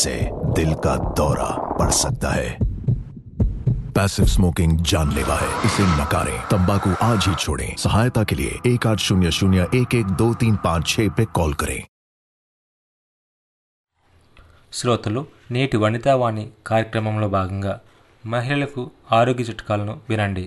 से दिल का दौरा पड़ सकता है पैसिव स्मोकिंग जानलेवा है इसे नकारें तंबाकू आज ही छोड़ें सहायता के लिए एक आठ शून्य शून्य एक एक दो तीन पाँच छह पे कॉल करें శ్రోతలు నేటి వనితావాణి కార్యక్రమంలో భాగంగా మహిళలకు ఆరోగ్య చిట్కాలను వినండి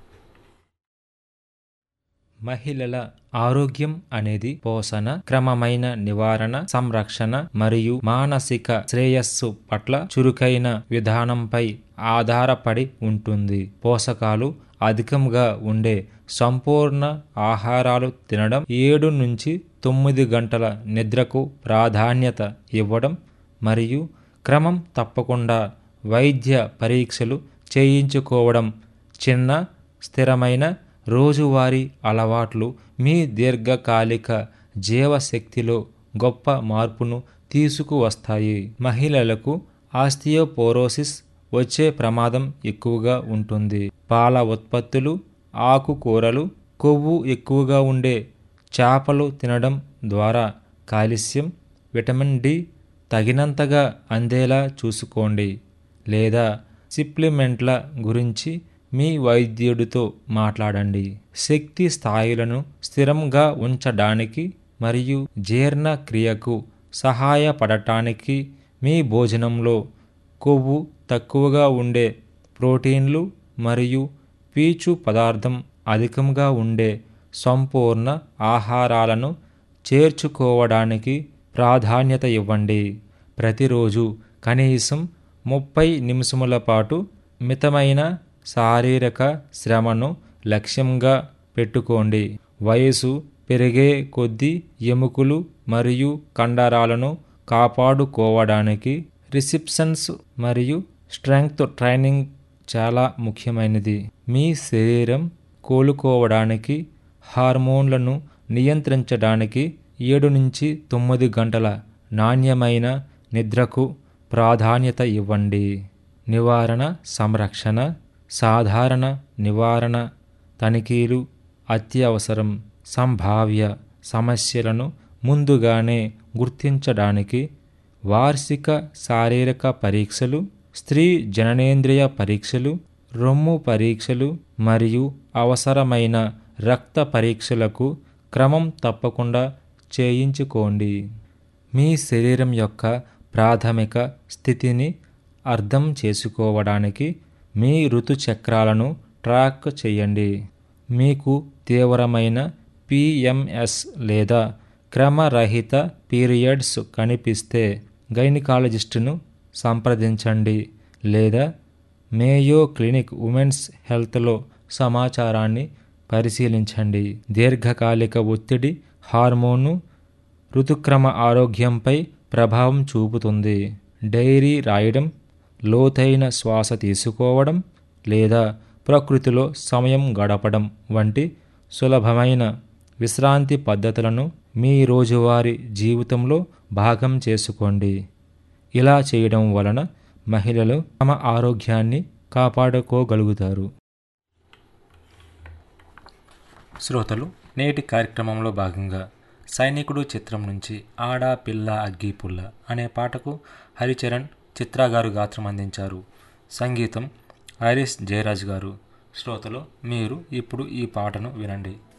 మహిళల ఆరోగ్యం అనేది పోషణ క్రమమైన నివారణ సంరక్షణ మరియు మానసిక శ్రేయస్సు పట్ల చురుకైన విధానంపై ఆధారపడి ఉంటుంది పోషకాలు అధికంగా ఉండే సంపూర్ణ ఆహారాలు తినడం ఏడు నుంచి తొమ్మిది గంటల నిద్రకు ప్రాధాన్యత ఇవ్వడం మరియు క్రమం తప్పకుండా వైద్య పరీక్షలు చేయించుకోవడం చిన్న స్థిరమైన రోజువారీ అలవాట్లు మీ దీర్ఘకాలిక జీవశక్తిలో గొప్ప మార్పును తీసుకువస్తాయి మహిళలకు ఆస్టియోపోరోసిస్ వచ్చే ప్రమాదం ఎక్కువగా ఉంటుంది పాల ఉత్పత్తులు ఆకుకూరలు కొవ్వు ఎక్కువగా ఉండే చేపలు తినడం ద్వారా కాల్షియం విటమిన్ డి తగినంతగా అందేలా చూసుకోండి లేదా సిప్లిమెంట్ల గురించి మీ వైద్యుడితో మాట్లాడండి శక్తి స్థాయిలను స్థిరంగా ఉంచడానికి మరియు జీర్ణక్రియకు సహాయపడటానికి మీ భోజనంలో కొవ్వు తక్కువగా ఉండే ప్రోటీన్లు మరియు పీచు పదార్థం అధికంగా ఉండే సంపూర్ణ ఆహారాలను చేర్చుకోవడానికి ప్రాధాన్యత ఇవ్వండి ప్రతిరోజు కనీసం ముప్పై నిమిషముల పాటు మితమైన శారీరక శ్రమను లక్ష్యంగా పెట్టుకోండి వయసు పెరిగే కొద్దీ ఎముకలు మరియు కండరాలను కాపాడుకోవడానికి రిసెప్షన్స్ మరియు స్ట్రెంగ్త్ ట్రైనింగ్ చాలా ముఖ్యమైనది మీ శరీరం కోలుకోవడానికి హార్మోన్లను నియంత్రించడానికి ఏడు నుంచి తొమ్మిది గంటల నాణ్యమైన నిద్రకు ప్రాధాన్యత ఇవ్వండి నివారణ సంరక్షణ సాధారణ నివారణ తనిఖీలు అత్యవసరం సంభావ్య సమస్యలను ముందుగానే గుర్తించడానికి వార్షిక శారీరక పరీక్షలు స్త్రీ జననేంద్రియ పరీక్షలు రొమ్ము పరీక్షలు మరియు అవసరమైన రక్త పరీక్షలకు క్రమం తప్పకుండా చేయించుకోండి మీ శరీరం యొక్క ప్రాథమిక స్థితిని అర్థం చేసుకోవడానికి మీ ఋతుచక్రాలను ట్రాక్ చేయండి మీకు తీవ్రమైన పిఎంఎస్ లేదా క్రమరహిత పీరియడ్స్ కనిపిస్తే గైనకాలజిస్టును సంప్రదించండి లేదా మేయో క్లినిక్ ఉమెన్స్ హెల్త్లో సమాచారాన్ని పరిశీలించండి దీర్ఘకాలిక ఒత్తిడి హార్మోను ఋతుక్రమ ఆరోగ్యంపై ప్రభావం చూపుతుంది డైరీ రాయడం లోతైన శ్వాస తీసుకోవడం లేదా ప్రకృతిలో సమయం గడపడం వంటి సులభమైన విశ్రాంతి పద్ధతులను మీ రోజువారీ జీవితంలో భాగం చేసుకోండి ఇలా చేయడం వలన మహిళలు తమ ఆరోగ్యాన్ని కాపాడుకోగలుగుతారు శ్రోతలు నేటి కార్యక్రమంలో భాగంగా సైనికుడు చిత్రం నుంచి ఆడా పిల్ల అగ్గి పుల్ల అనే పాటకు హరిచరణ్ చిత్రా గారు గాత్రం అందించారు సంగీతం హరీష్ జయరాజ్ గారు శ్రోతలు మీరు ఇప్పుడు ఈ పాటను వినండి